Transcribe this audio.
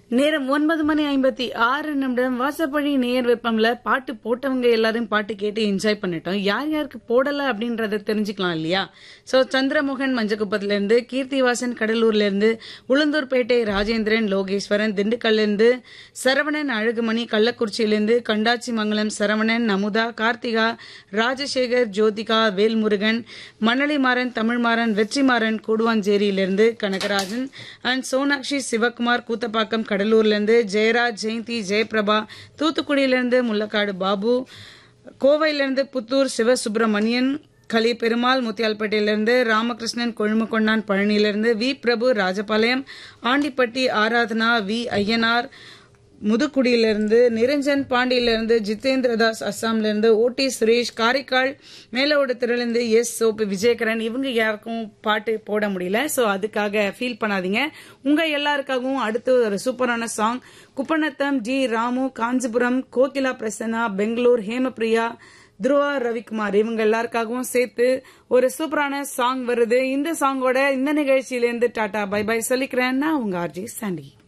நேரம் ஒன்பது மணி ஐம்பத்தி ஆறு நிமிடம் வாசப்பழி நேர் வெப்பம்ல பாட்டு போட்டவங்க எல்லாரும் பாட்டு கேட்டு என்ஜாய் பண்ணிட்டோம் யார் யாருக்கு போடல அப்படின்றத தெரிஞ்சுக்கலாம் இல்லையா சோ சந்திரமோகன் மஞ்சக்குப்பத்துல இருந்து கீர்த்திவாசன் கடலூர்ல இருந்து உளுந்தூர்பேட்டை ராஜேந்திரன் லோகேஸ்வரன் திண்டுக்கல்ல இருந்து சரவணன் அழகுமணி கள்ளக்குறிச்சியிலிருந்து கண்டாச்சி மங்கலம் சரவணன் நமுதா கார்த்திகா ராஜசேகர் ஜோதிகா வேல்முருகன் மணலிமாறன் தமிழ்மாறன் வெற்றிமாறன் கூடுவாஞ்சேரியிலிருந்து கனகராஜன் அண்ட் சோனாக்ஷி சிவகுமார் கூத்தப்பாக்கம் கடலூர்ல இருந்து ஜெயராஜ் ஜெயந்தி ஜெயபிரபா தூத்துக்குடியிலிருந்து முள்ளக்காடு பாபு கோவையிலிருந்து புத்தூர் சிவசுப்பிரமணியன் கலி பெருமாள் முத்தியால்பேட்டையிலிருந்து ராமகிருஷ்ணன் கொழுமக்கொண்டான் பழனியிலிருந்து வி பிரபு ராஜபாளையம் ஆண்டிப்பட்டி ஆராதனா வி ஐயனார் முதுக்குடியிலிருந்து நிரஞ்சன் பாண்டியிலிருந்து ஜிதேந்திரதாஸ் அஸ்ஸாம்லேருந்து ஓடி சுரேஷ் காரைக்கால் மேலோடத்திலிருந்து எஸ் சோப்பு விஜயகரன் இவங்க யாருக்கும் பாட்டு போட முடியல ஸோ அதுக்காக ஃபீல் பண்ணாதீங்க உங்க எல்லாருக்காகவும் அடுத்து ஒரு சூப்பரான சாங் குப்பநத்தம் ஜி ராமு காஞ்சிபுரம் கோகிலா பிரசன்னா பெங்களூர் ஹேமபிரியா துருவா ரவிக்குமார் இவங்க எல்லாருக்காகவும் சேர்த்து ஒரு சூப்பரான சாங் வருது இந்த சாங்கோட இந்த நிகழ்ச்சியிலேருந்து டாடா பை பை சொல்லிக்கிறேன் நான் உங்க ஆர்ஜி சாண்டி